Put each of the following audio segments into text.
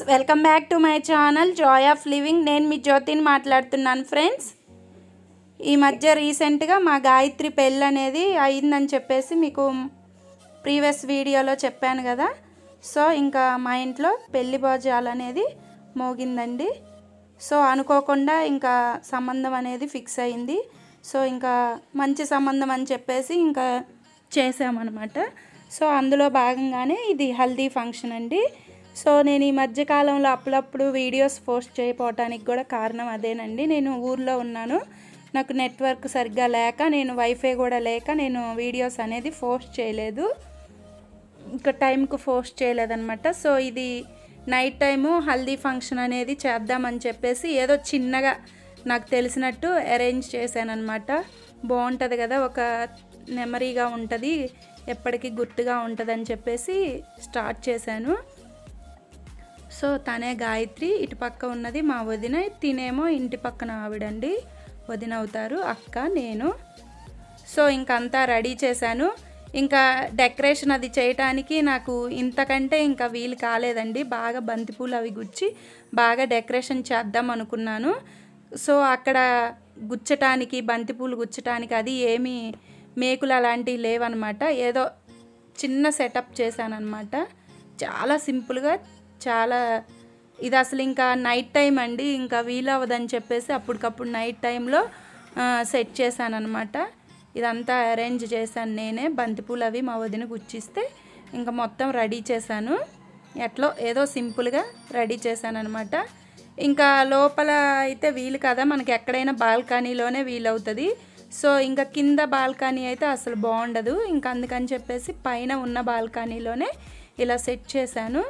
welcome back to my channel joy of living నేను మీ జ్యోతిని మాట్లాడుతున్నాను ఫ్రెండ్స్ ఈ మధ్య రీసెంట్గా మా గాయత్రి పెళ్ళి అనేది అయిందని చెప్పేసి మీకు ప్రీవియస్ వీడియోలో చెప్పాను కదా సో ఇంకా మా ఇంట్లో పెళ్లి భోజాలు అనేది మోగిందండి సో అనుకోకుండా ఇంకా సంబంధం అనేది ఫిక్స్ అయింది సో ఇంకా మంచి సంబంధం అని చెప్పేసి ఇంకా చేసామన్నమాట సో అందులో భాగంగానే ఇది హల్దీ ఫంక్షన్ అండి సో నేను ఈ మధ్య కాలంలో అప్పుడప్పుడు వీడియోస్ పోస్ట్ చేయకపోవటానికి కూడా కారణం అదేనండి నేను ఊర్లో ఉన్నాను నాకు నెట్వర్క్ సరిగ్గా లేక నేను వైఫై కూడా లేక నేను వీడియోస్ అనేది పోస్ట్ చేయలేదు ఇంకా టైంకు పోస్ట్ చేయలేదన్నమాట సో ఇది నైట్ టైము హల్దీ ఫంక్షన్ అనేది చేద్దామని చెప్పేసి ఏదో చిన్నగా నాకు తెలిసినట్టు అరేంజ్ చేశానమాట బాగుంటుంది కదా ఒక మెమరీగా ఉంటుంది ఎప్పటికీ గుర్తుగా ఉంటుంది అని చెప్పేసి స్టార్ట్ చేశాను సో తనే గాయత్రి ఇటు పక్క ఉన్నది మా వదిన తినేమో ఇంటి పక్కన ఆవిడండి వదిన అవుతారు అక్క నేను సో ఇంకంతా రెడీ చేశాను ఇంకా డెకరేషన్ అది చేయటానికి నాకు ఇంతకంటే ఇంకా వీలు కాలేదండి బాగా బంతిపూలు అవి గుచ్చి బాగా డెకరేషన్ చేద్దాం అనుకున్నాను సో అక్కడ గుచ్చటానికి బంతిపూలు గుచ్చటానికి అది ఏమీ మేకులు అలాంటివి లేవన్నమాట ఏదో చిన్న సెటప్ చేశానమాట చాలా సింపుల్గా చాలా ఇది అసలు ఇంకా నైట్ టైం అండి ఇంకా వీలు అవ్వదని చెప్పేసి అప్పటికప్పుడు నైట్ టైంలో సెట్ చేశానమాట ఇదంతా అరేంజ్ చేశాను నేనే బంతిపూలు అవి మా వదిన గుచ్చిస్తే ఇంకా మొత్తం రెడీ చేశాను ఎట్లో ఏదో సింపుల్గా రెడీ చేశాను అనమాట ఇంకా లోపల అయితే వీలు కదా మనకి ఎక్కడైనా బాల్కనీలోనే వీలవుతుంది సో ఇంకా కింద బాల్కనీ అయితే అసలు బాగుండదు ఇంకా అందుకని చెప్పేసి పైన ఉన్న బాల్కనీలోనే ఇలా సెట్ చేశాను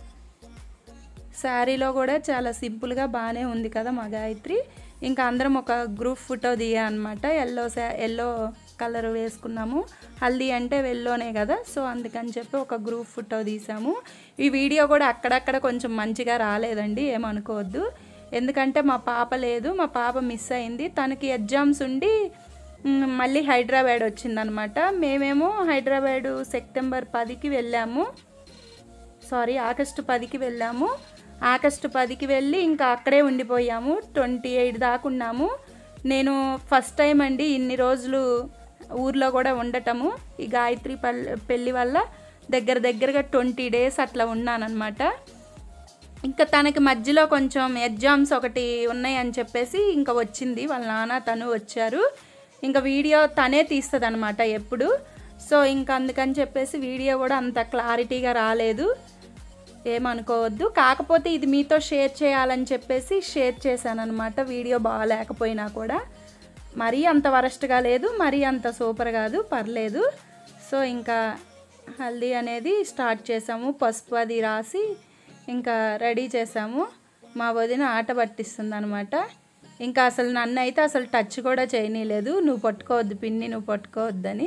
శారీలో కూడా చాలా సింపుల్గా బాగానే ఉంది కదా మా గాయత్రి ఇంకా అందరం ఒక గ్రూప్ ఫోటో దిగా అనమాట ఎల్లో ఎల్లో కలర్ వేసుకున్నాము హల్దీ అంటే వెల్లోనే కదా సో అందుకని చెప్పి ఒక గ్రూప్ ఫోటో తీసాము ఈ వీడియో కూడా అక్కడక్కడ కొంచెం మంచిగా రాలేదండి ఏమనుకోవద్దు ఎందుకంటే మా పాప లేదు మా పాప మిస్ అయింది తనకి ఎగ్జామ్స్ ఉండి మళ్ళీ హైదరాబాద్ వచ్చిందనమాట మేమేమో హైదరాబాదు సెప్టెంబర్ పదికి వెళ్ళాము సారీ ఆగస్టు పదికి వెళ్ళాము ఆగస్టు పదికి వెళ్ళి ఇంకా అక్కడే ఉండిపోయాము ట్వంటీ ఎయిట్ దాకా ఉన్నాము నేను ఫస్ట్ టైం అండి ఇన్ని రోజులు ఊర్లో కూడా ఉండటము ఈ గాయత్రి పెళ్ళి వల్ల దగ్గర దగ్గరగా ట్వంటీ డేస్ అట్లా ఉన్నానన్నమాట ఇంకా తనకి మధ్యలో కొంచెం ఎగ్జామ్స్ ఒకటి ఉన్నాయని చెప్పేసి ఇంకా వచ్చింది వాళ్ళ నాన్న తను వచ్చారు ఇంకా వీడియో తనే తీస్తుంది అనమాట ఎప్పుడు సో ఇంకా అందుకని చెప్పేసి వీడియో కూడా అంత క్లారిటీగా రాలేదు ఏమనుకోవద్దు కాకపోతే ఇది మీతో షేర్ చేయాలని చెప్పేసి షేర్ చేశాను అనమాట వీడియో బాగాలేకపోయినా కూడా మరీ అంత వరస్ట్గా లేదు మరీ అంత సూపర్ కాదు పర్లేదు సో ఇంకా హల్దీ అనేది స్టార్ట్ చేసాము పసుపు అది రాసి ఇంకా రెడీ చేసాము మా వదిన ఆట పట్టిస్తుంది అనమాట ఇంకా అసలు నన్ను అయితే అసలు టచ్ కూడా చేయనీలేదు నువ్వు పట్టుకోవద్దు పిన్ని నువ్వు పట్టుకోవద్దని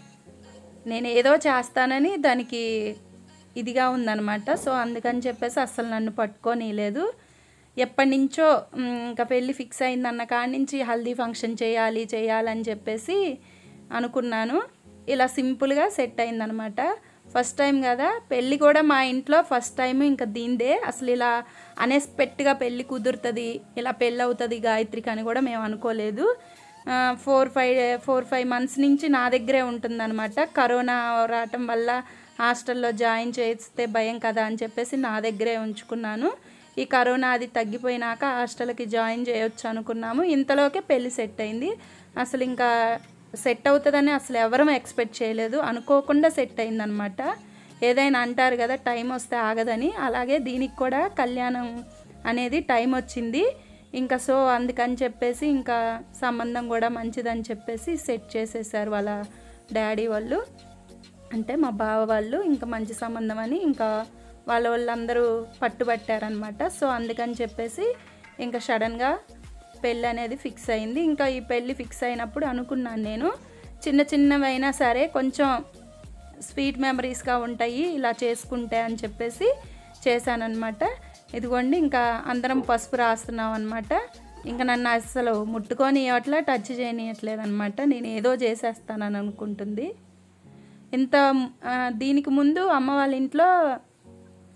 నేను ఏదో చేస్తానని దానికి ఇదిగా ఉందనమాట సో అందుకని చెప్పేసి అస్సలు నన్ను పట్టుకోనీలేదు ఎప్పటి నుంచో ఇంకా పెళ్ళి ఫిక్స్ అయిందన్న కాడి నుంచి హల్దీ ఫంక్షన్ చేయాలి చేయాలని చెప్పేసి అనుకున్నాను ఇలా సింపుల్గా సెట్ అయిందనమాట ఫస్ట్ టైం కదా పెళ్ళి కూడా మా ఇంట్లో ఫస్ట్ టైం ఇంకా దీందే అసలు ఇలా అన్ఎక్స్పెక్ట్గా పెళ్ళి కుదురుతుంది ఇలా పెళ్ళి అవుతుంది గాయత్రికి అని కూడా మేము అనుకోలేదు four five four five months నుంచి నా దగ్గరే ఉంటుందన్నమాట కరోనా రావటం వల్ల హాస్టల్లో జాయిన్ చేస్తే భయం కదా అని చెప్పేసి నా దగ్గరే ఉంచుకున్నాను ఈ కరోనా అది తగ్గిపోయినాక హాస్టల్కి జాయిన్ చేయొచ్చు అనుకున్నాము ఇంతలోకే పెళ్ళి సెట్ అయింది అసలు ఇంకా సెట్ అవుతుందని అసలు ఎవరం ఎక్స్పెక్ట్ చేయలేదు అనుకోకుండా సెట్ అయిందనమాట ఏదైనా అంటారు కదా టైం వస్తే ఆగదని అలాగే దీనికి కూడా కళ్యాణం అనేది టైం వచ్చింది ఇంకా సో అందుకని చెప్పేసి ఇంకా సంబంధం కూడా మంచిదని చెప్పేసి సెట్ చేసేసారు వాళ్ళ డాడీ వాళ్ళు అంటే మా బావ వాళ్ళు ఇంకా మంచి సంబంధం అని ఇంకా వాళ్ళ వాళ్ళందరూ పట్టుబట్టారనమాట సో అందుకని చెప్పేసి ఇంకా సడన్గా పెళ్ళి అనేది ఫిక్స్ అయింది ఇంకా ఈ పెళ్ళి ఫిక్స్ అయినప్పుడు అనుకున్నాను నేను చిన్న చిన్నవైనా సరే కొంచెం స్వీట్ మెమరీస్గా ఉంటాయి ఇలా చేసుకుంటే అని చెప్పేసి చేశానమాట ఇదిగోండి ఇంకా అందరం పసుపు రాస్తున్నాం అనమాట ఇంకా నన్ను అసలు ముట్టుకొని ఇవ్వట్లే టచ్ చేయనియట్లేదు అనమాట నేను ఏదో చేసేస్తానని అనుకుంటుంది ఇంత దీనికి ముందు అమ్మ వాళ్ళ ఇంట్లో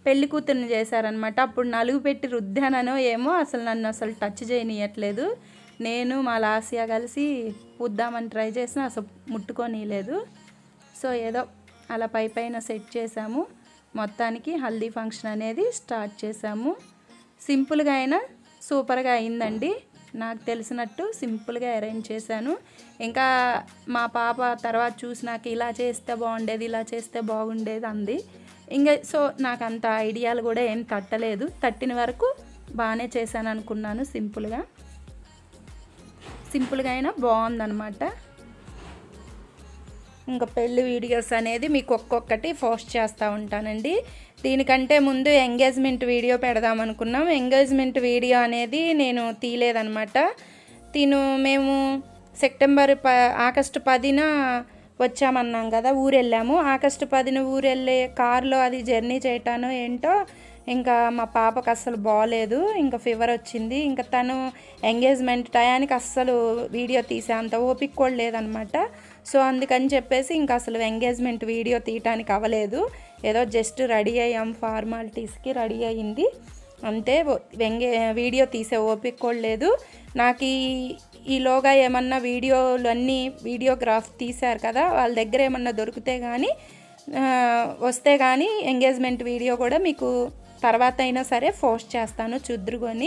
పెళ్లి కూతుర్ని చేశారనమాట అప్పుడు నలుగు పెట్టి రుద్దానో ఏమో అసలు నన్ను అసలు టచ్ చేయనీయట్లేదు నేను మా లాసియా కలిసి పుద్దామని ట్రై చేసినా అసలు ముట్టుకోనీయలేదు సో ఏదో అలా పై పైన సెట్ చేసాము మొత్తానికి హల్దీ ఫంక్షన్ అనేది స్టార్ట్ చేసాము సింపుల్గా అయినా సూపర్గా అయిందండి నాకు తెలిసినట్టు సింపుల్గా అరేంజ్ చేశాను ఇంకా మా పాప తర్వాత చూసి నాకు ఇలా చేస్తే బాగుండేది ఇలా చేస్తే బాగుండేది అంది ఇంకా సో నాకు అంత ఐడియాలు కూడా ఏం తట్టలేదు తట్టిన వరకు బాగానే చేశాను అనుకున్నాను సింపుల్గా సింపుల్గా అయినా బాగుందనమాట ఇంకా పెళ్లి వీడియోస్ అనేది మీకు ఒక్కొక్కటి పోస్ట్ చేస్తూ ఉంటానండి దీనికంటే ముందు ఎంగేజ్మెంట్ వీడియో పెడదాం అనుకున్నాం ఎంగేజ్మెంట్ వీడియో అనేది నేను తీయలేదనమాట తిను మేము సెప్టెంబర్ ప ఆగస్టు పదిన వచ్చామన్నాం కదా ఊరు వెళ్ళాము ఆగస్టు పదిన ఊరు వెళ్ళే కారులో అది జర్నీ చేయటానో ఏంటో ఇంకా మా పాపకు అస్సలు బాగాలేదు ఇంకా ఫీవర్ వచ్చింది ఇంకా తను ఎంగేజ్మెంట్ టయానికి అస్సలు వీడియో తీసే అంత ఓపిక కూడా లేదనమాట సో అందుకని చెప్పేసి ఇంకా అసలు ఎంగేజ్మెంట్ వీడియో తీయటానికి అవ్వలేదు ఏదో జస్ట్ రెడీ అయ్యాం ఫార్మాలిటీస్కి రెడీ అయ్యింది అంతే వెంగే వీడియో తీసే ఓపిక కూడా లేదు నాకు ఈ ఈలోగా ఏమన్నా వీడియోలు అన్నీ వీడియోగ్రాఫ్ తీశారు కదా వాళ్ళ దగ్గర ఏమన్నా దొరికితే కానీ వస్తే కానీ ఎంగేజ్మెంట్ వీడియో కూడా మీకు తర్వాత అయినా సరే పోస్ట్ చేస్తాను చూద్దురుకొని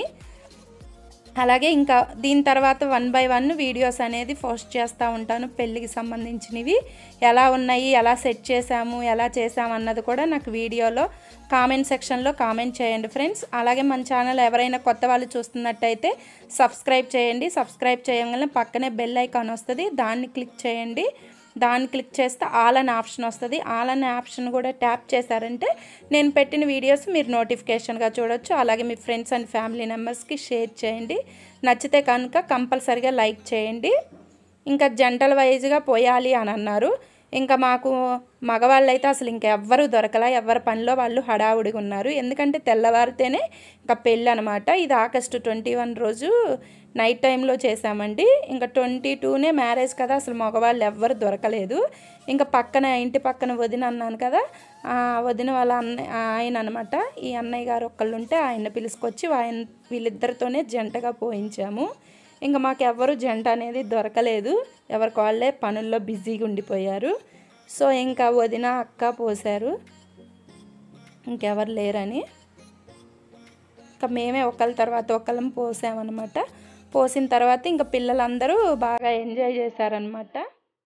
అలాగే ఇంకా దీని తర్వాత వన్ బై వన్ వీడియోస్ అనేది పోస్ట్ చేస్తూ ఉంటాను పెళ్ళికి సంబంధించినవి ఎలా ఉన్నాయి ఎలా సెట్ చేసాము ఎలా చేసాము అన్నది కూడా నాకు వీడియోలో కామెంట్ సెక్షన్లో కామెంట్ చేయండి ఫ్రెండ్స్ అలాగే మన ఛానల్ ఎవరైనా కొత్త వాళ్ళు చూస్తున్నట్టయితే సబ్స్క్రైబ్ చేయండి సబ్స్క్రైబ్ చేయగానే పక్కనే బెల్ ఐకాన్ వస్తుంది దాన్ని క్లిక్ చేయండి దాన్ని క్లిక్ చేస్తే ఆల్ అనే ఆప్షన్ వస్తుంది ఆల్ అనే ఆప్షన్ కూడా ట్యాప్ చేశారంటే నేను పెట్టిన వీడియోస్ మీరు నోటిఫికేషన్గా చూడొచ్చు అలాగే మీ ఫ్రెండ్స్ అండ్ ఫ్యామిలీ మెంబర్స్కి షేర్ చేయండి నచ్చితే కనుక కంపల్సరిగా లైక్ చేయండి ఇంకా జంటల వైజ్గా పోయాలి అని అన్నారు ఇంకా మాకు మగవాళ్ళు అయితే అసలు ఇంకా ఎవ్వరు దొరకలా ఎవరి పనిలో వాళ్ళు హడావుడిగా ఉన్నారు ఎందుకంటే తెల్లవారితేనే ఇంకా పెళ్ళి అనమాట ఇది ఆగస్టు ట్వంటీ వన్ రోజు నైట్ టైంలో చేసామండి ఇంకా ట్వంటీ టూనే మ్యారేజ్ కదా అసలు మగవాళ్ళు ఎవ్వరు దొరకలేదు ఇంకా పక్కన ఇంటి పక్కన వదిన అన్నాను కదా ఆ వదిన వాళ్ళ అన్న ఆయన అనమాట ఈ అన్నయ్య గారు ఒక్కళ్ళు ఉంటే ఆయన పిలుచుకొచ్చి ఆయన వీళ్ళిద్దరితోనే జంటగా పోయించాము ఇంకా మాకు ఎవ్వరు జంట అనేది దొరకలేదు ఎవరికి వాళ్ళే పనుల్లో బిజీగా ఉండిపోయారు సో ఇంకా వదిన అక్క పోసారు ఇంకెవరు లేరని ఇంకా మేమే ఒకళ్ళ తర్వాత ఒకళ్ళం పోసామన్నమాట పోసిన తర్వాత ఇంకా పిల్లలందరూ బాగా ఎంజాయ్ చేశారనమాట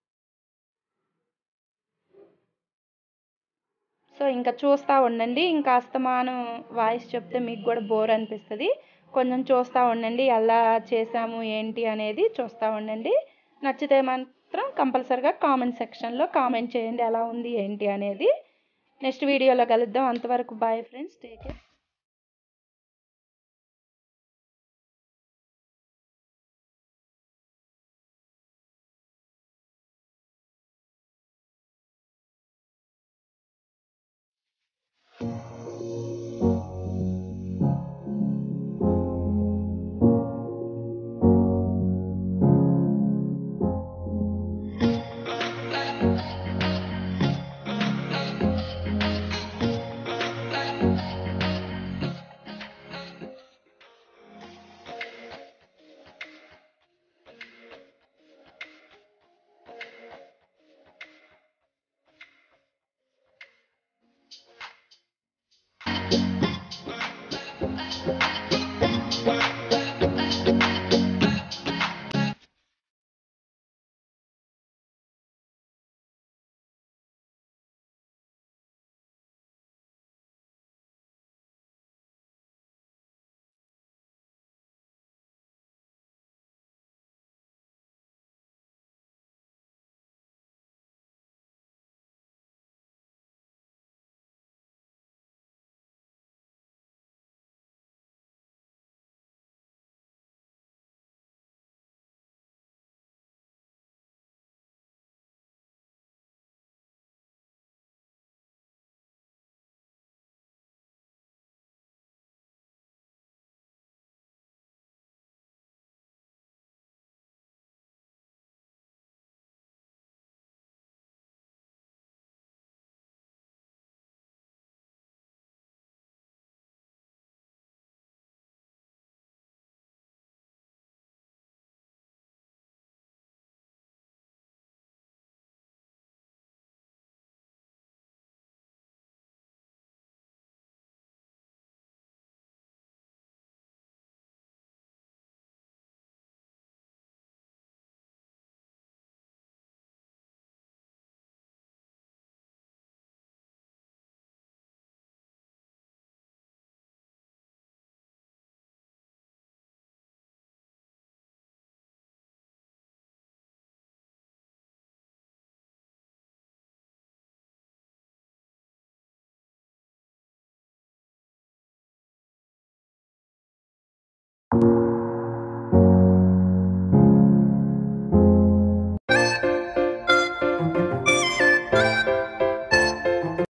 సో ఇంకా చూస్తూ ఉండండి ఇంకా అస్తమానం వాయిస్ చెప్తే మీకు కూడా బోర్ అనిపిస్తుంది కొంచెం చూస్తూ ఉండండి ఎలా చేసాము ఏంటి అనేది చూస్తూ ఉండండి నచ్చితే మాత్రం కంపల్సరిగా కామెంట్ సెక్షన్లో కామెంట్ చేయండి ఎలా ఉంది ఏంటి అనేది నెక్స్ట్ వీడియోలో కలుద్దాం అంతవరకు bye friends take care thank you